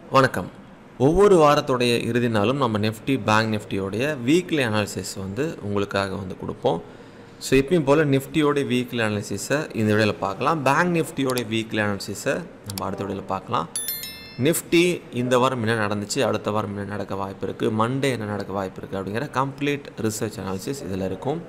வணக்கம் ஒவ்வொரு வாரத்துடைய இறுதி நாளும் நம்ம நிஃப்டி பேங்க் நிஃப்டியோடைய வீக்லி அனாலிசிஸ் வந்து உங்களுக்காக வந்து கொடுப்போம் ஸோ எப்பயும் போல் நிஃப்டியோட வீக்லி அனாலிசிஸை இந்த வீடியோவில் பார்க்கலாம் பேங்க் நிஃப்டியோட வீக்லி அனாலிசிஸை நம்ம அடுத்த வீடியோவில் பார்க்கலாம் நிஃப்டி இந்த வாரம் என்ன நடந்துச்சு அடுத்த வாரம் என்ன நடக்க வாய்ப்பு இருக்குது மண்டே என்ன நடக்க வாய்ப்பு இருக்குது அப்படிங்கிற கம்ப்ளீட் ரிசர்ச் அனாலிசிஸ் இதில் இருக்கும்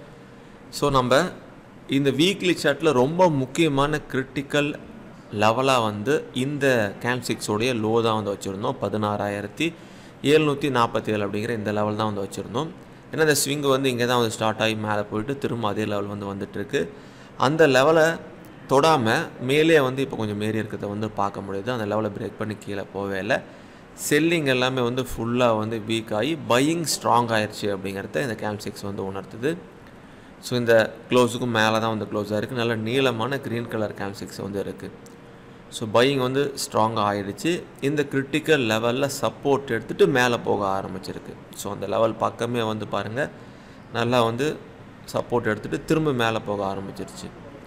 ஸோ நம்ம இந்த வீக்லி சார்ட்டில் ரொம்ப முக்கியமான கிரிட்டிக்கல் லெவலாக வந்து இந்த கேம்சிக்ஸோடைய லோ தான் வந்து வச்சுருந்தோம் பதினாறாயிரத்தி எழுநூற்றி நாற்பத்தி ஏழு அப்படிங்கிற இந்த லெவல் தான் வந்து வச்சுருந்தோம் ஏன்னா இந்த ஸ்விங் வந்து இங்கே தான் வந்து ஸ்டார்ட் ஆகி மேலே போயிட்டு திரும்ப அதே லெவல் வந்து வந்துட்டுருக்கு அந்த லெவலை தொடாமல் மேலே வந்து இப்போ கொஞ்சம் மேறி இருக்கிறத வந்து பார்க்க முடியுது அந்த லெவலை பிரேக் பண்ணி கீழே போவே இல்லை செல்லிங் எல்லாமே வந்து ஃபுல்லாக வந்து வீக் ஆகி பையிங் ஸ்ட்ராங் ஆயிடுச்சு அப்படிங்கிறத இந்த கேம்சிக்ஸ் வந்து உணர்த்துது ஸோ இந்த க்ளோஸுக்கும் மேலே தான் வந்து க்ளோஸ் ஆகிருக்கு நல்ல நீளமான க்ரீன் கலர் கேம்சிக்ஸ் வந்து இருக்குது ஸோ பையிங் வந்து ஸ்ட்ராங்காக ஆயிடுச்சு இந்த கிரிட்டிக்கல் லெவலில் சப்போர்ட் எடுத்துகிட்டு மேலே போக ஆரம்பிச்சிருக்கு ஸோ அந்த லெவல் பக்கமே வந்து பாருங்கள் நல்லா வந்து சப்போர்ட் எடுத்துகிட்டு திரும்ப மேலே போக ஆரம்பிச்சிருச்சு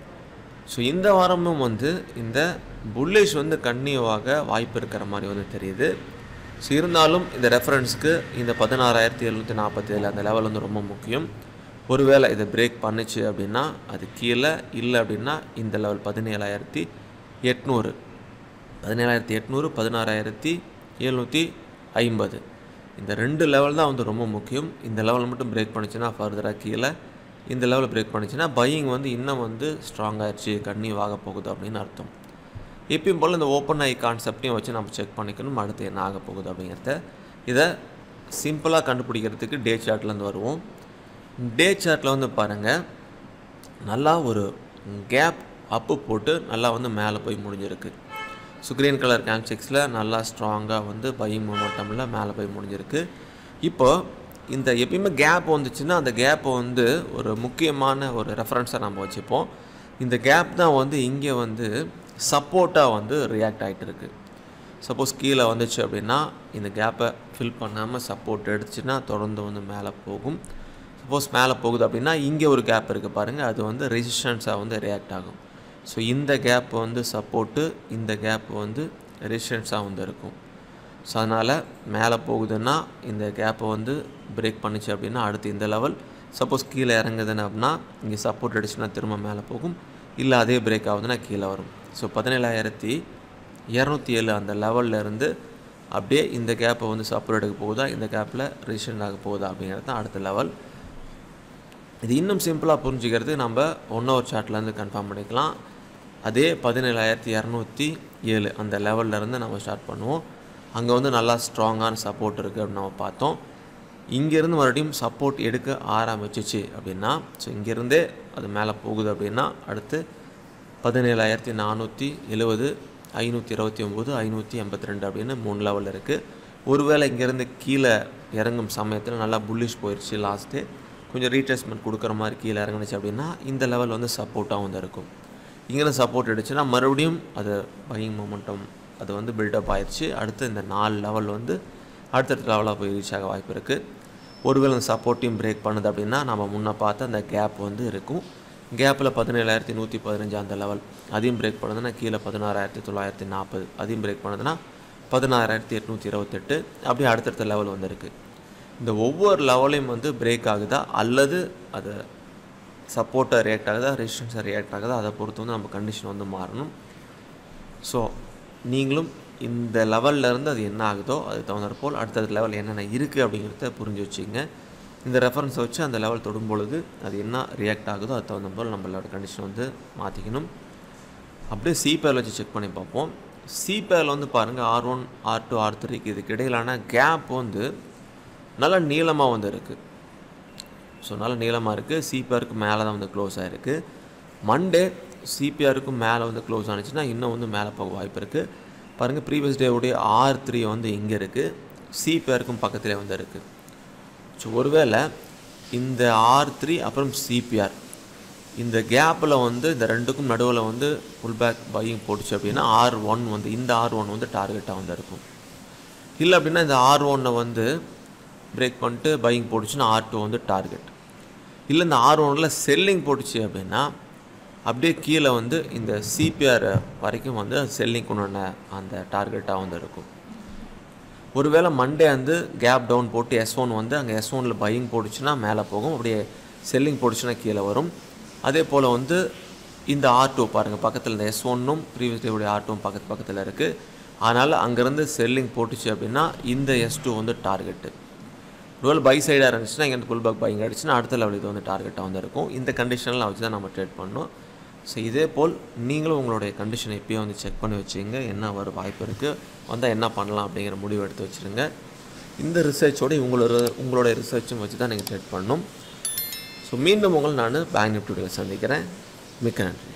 ஸோ இந்த வாரமும் வந்து இந்த புல்லிஷ் வந்து கன்னியூவாக வாய்ப்பு இருக்கிற மாதிரி வந்து தெரியுது ஸோ இருந்தாலும் இந்த ரெஃபரன்ஸ்க்கு இந்த பதினாறாயிரத்தி எழுநூற்றி நாற்பத்தி ஏழு அந்த லெவல் வந்து ரொம்ப முக்கியம் ஒருவேளை இதை பிரேக் பண்ணுச்சு அப்படின்னா அது கீழே இல்லை அப்படின்னா இந்த லெவல் பதினேழாயிரத்தி எட்நூறு பதினேழாயிரத்தி எட்நூறு பதினாறாயிரத்தி எழுநூற்றி ஐம்பது இந்த ரெண்டு லெவல் தான் வந்து ரொம்ப முக்கியம் இந்த லெவல் மட்டும் பிரேக் பண்ணுச்சுன்னா ஃபர்தராக கீழே இந்த லெவலில் பிரேக் பண்ணுச்சுன்னா பையிங் வந்து இன்னும் வந்து ஸ்ட்ராங் ஆயிடுச்சு கன்னியூ ஆக போகுது அப்படின்னு அர்த்தம் எப்பயும் போல் இந்த ஓப்பன் ஐ கான்செப்டையும் வச்சு நம்ம செக் பண்ணிக்கணும் அடுத்து என்ன ஆக போகுது அப்படிங்கிறத இதை சிம்பிளாக கண்டுபிடிக்கிறதுக்கு டே சார்ட்லேருந்து வருவோம் டே சார்ட்டில் வந்து பாருங்கள் நல்லா ஒரு கேப் அப்பு போட்டு நல்லா வந்து மேலே போய் முடிஞ்சிருக்கு ஸோ க்ரீன் கலர் கேம்சிக்ஸில் நல்லா ஸ்ட்ராங்காக வந்து பையிங் மூமெண்டமில் மேலே போய் முடிஞ்சிருக்கு இப்போ இந்த எப்பயுமே கேப் வந்துச்சுன்னா அந்த கேப்பை வந்து ஒரு முக்கியமான ஒரு ரெஃபரன்ஸாக நம்ம வச்சுப்போம் இந்த கேப் தான் வந்து இங்கே வந்து சப்போர்ட்டாக வந்து ரியாக்ட் ஆகிட்டு இருக்கு சப்போஸ் கீழே வந்துச்சு அப்படின்னா இந்த கேப்பை ஃபில் பண்ணாமல் சப்போர்ட் எடுத்துச்சுன்னா தொடர்ந்து வந்து மேலே போகும் சப்போஸ் மேலே போகுது அப்படின்னா இங்கே ஒரு கேப் இருக்குது பாருங்கள் அது வந்து ரெசிஸ்டன்ஸாக வந்து ரியாக்ட் ஆகும் ஸோ இந்த கேப் வந்து சப்போர்ட்டு இந்த கேப் வந்து ரெசிஸ்டன்ஸாக வந்து இருக்கும் ஸோ அதனால் மேலே போகுதுன்னா இந்த கேப்பை வந்து பிரேக் பண்ணுச்சு அப்படின்னா அடுத்து இந்த லெவல் சப்போஸ் கீழே இறங்குதுன்னு அப்படின்னா இங்கே சப்போர்ட் அடிச்சுன்னா திரும்ப மேலே போகும் இல்லை அதே பிரேக் ஆகுதுன்னா கீழே வரும் ஸோ பதினேழாயிரத்தி இரநூத்தி ஏழு அந்த லெவலில் இருந்து அப்படியே இந்த கேப்பை வந்து சப்போர்ட் எடுக்க போகுதா இந்த கேப்பில் ரெசிஸ்டன்ட் ஆக போகுதா அப்படிங்கிறது தான் அடுத்த லெவல் இது இன்னும் சிம்பிளாக புரிஞ்சுக்கிறது நம்ம ஒன் ஹவர் சார்ட்லேருந்து கன்ஃபார்ம் பண்ணிக்கலாம் அதே பதினேழாயிரத்தி இரநூத்தி ஏழு அந்த லெவல்ல இருந்து நம்ம ஸ்டார்ட் பண்ணுவோம் அங்கே வந்து நல்லா ஸ்ட்ராங்கான சப்போர்ட் இருக்குது அப்படின்னு நம்ம பார்த்தோம் இங்கேருந்து மறுபடியும் சப்போர்ட் எடுக்க ஆரம்பிச்சிச்சு அப்படின்னா ஸோ இங்கேருந்தே அது மேலே போகுது அப்படின்னா அடுத்து பதினேழாயிரத்தி நானூற்றி எழுபது ஐநூற்றி இருபத்தி ஒம்பது ஐநூற்றி எண்பத்தி ரெண்டு அப்படின்னு மூணு லெவலில் இருக்குது ஒருவேளை இங்கேருந்து கீழே இறங்கும் சமயத்தில் நல்லா புல்லிஷ் போயிடுச்சு லாஸ்ட்டு கொஞ்சம் ரீட்ரேஸ்மெண்ட் கொடுக்குற மாதிரி கீழே இறங்குனுச்சு அப்படின்னா இந்த லெவல் வந்து சப்போர்ட்டாக வந்து இருக்கும் இங்கேருந்து சப்போர்ட் அடிச்சுன்னா மறுபடியும் அது பையிங் மொமெண்டம் அது வந்து பில்டப் ஆயிடுச்சு அடுத்து இந்த நாலு லெவல் வந்து அடுத்தடுத்த லெவலாக போய் ரீச் ஆக வாய்ப்பு இருக்குது ஒருவேளை அந்த சப்போர்ட்டையும் பிரேக் பண்ணுது அப்படின்னா நம்ம முன்னே பார்த்த அந்த கேப் வந்து இருக்கும் கேப்பில் பதினேழாயிரத்தி நூற்றி பதினஞ்சு அந்த லெவல் அதையும் பிரேக் பண்ணுதுன்னா கீழே பதினாறாயிரத்தி தொள்ளாயிரத்தி நாற்பது அதையும் பிரேக் பண்ணுதுன்னா பதினாறாயிரத்தி எட்நூற்றி இருபத்தெட்டு அப்படியே அடுத்தடுத்த லெவல் வந்திருக்கு இந்த ஒவ்வொரு லெவலையும் வந்து பிரேக் ஆகுதா அல்லது அது சப்போர்ட்டாக ரியாக்ட் ஆகுதா ரெசிஸ்டன்ஸாக ரியாக்ட் ஆகுதா அதை பொறுத்து வந்து நம்ம கண்டிஷன் வந்து மாறணும் ஸோ நீங்களும் இந்த லெவல்ல இருந்து அது என்ன ஆகுதோ அதுக்கு தகுந்தாற் போல் அடுத்தடுத்த லெவல் என்னென்ன இருக்குது அப்படிங்கிறத புரிஞ்சு வச்சுங்க இந்த ரெஃபரன்ஸை வச்சு அந்த லெவல் தொடும் பொழுது அது என்ன ரியாக்ட் ஆகுதோ அது தகுந்த போல் நம்மளோட கண்டிஷன் வந்து மாற்றிக்கணும் அப்படியே சிபேரில் வச்சு செக் பண்ணி பார்ப்போம் சிபேரில் வந்து பாருங்கள் R one R two R த்ரீக்கு இதுக்கு இடையிலான கேப் வந்து நல்லா நீளமாக வந்து இருக்குது ஸோ நல்லா நீளமாக இருக்குது சிபிஆருக்கு மேலே தான் வந்து க்ளோஸ் ஆகிருக்கு மண்டே சிபிஆருக்கு மேலே வந்து க்ளோஸ் ஆனிச்சுன்னா இன்னும் வந்து மேலே போக வாய்ப்பு இருக்குது பாருங்கள் ப்ரீவியஸ் டேவுடைய ஆர் த்ரீ வந்து இங்கே இருக்குது சிபிஆருக்கும் பக்கத்திலே வந்து இருக்குது ஸோ ஒருவேளை இந்த ஆர் த்ரீ அப்புறம் சிபிஆர் இந்த கேப்பில் வந்து இந்த ரெண்டுக்கும் நடுவில் வந்து ஃபுல் பேக் பையிங் போட்டுச்சு அப்படின்னா ஆர் ஒன் வந்து இந்த ஆர் ஒன் வந்து டார்கெட்டாக வந்து இருக்கும் இல்லை அப்படின்னா இந்த ஆர் ஒன்னை வந்து பிரேக் பண்ணிட்டு பையிங் போட்டுச்சுன்னா ஆர் டூ வந்து டார்கெட் இல்லை இந்த ஆர் ஒனில் செல்லிங் போட்டுச்சு அப்படின்னா அப்படியே கீழே வந்து இந்த சிபிஆர் வரைக்கும் வந்து செல்லிங் உண்டான அந்த டார்கெட்டாக வந்து இருக்கும் ஒருவேளை மண்டே வந்து கேப் டவுன் போட்டு எஸ் ஒன் வந்து அங்கே எஸ் ஒனில் பையிங் போட்டுச்சுன்னா மேலே போகும் அப்படியே செல்லிங் போட்டுச்சுன்னா கீழே வரும் அதே போல் வந்து இந்த ஆர் டூ பாருங்கள் பக்கத்தில் இந்த எஸ் ஒன்னும் ப்ரீவியஸ் டேவுடைய ஆர் டூவும் பக்கத்து பக்கத்தில் இருக்குது அதனால் அங்கேருந்து செல்லிங் போட்டுச்சு அப்படின்னா இந்த எஸ் டூ வந்து டார்கெட்டு ஒருவேளை பை சைடாக இருந்துச்சுன்னா இங்கே புல் பேக் பையிங் அடிச்சுன்னா அடுத்த லெவல் இது வந்து டார்கெட்டாக வந்து இருக்கும் இந்த கண்டிஷனில் வச்சு தான் நம்ம ட்ரேட் பண்ணோம் ஸோ இதே போல் நீங்களும் உங்களுடைய கண்டிஷனை இப்போயே வந்து செக் பண்ணி வச்சுங்க என்ன வர வாய்ப்பு இருக்குது வந்தால் என்ன பண்ணலாம் அப்படிங்கிற முடிவு எடுத்து வச்சுருங்க இந்த ரிசர்ச்சோட உங்களோட உங்களுடைய ரிசர்ச்சும் வச்சு தான் நீங்கள் ட்ரேட் பண்ணணும் ஸோ மீண்டும் உங்களை நான் பேங்க் நிஃப்டியில் சந்திக்கிறேன் மிக்க நன்றி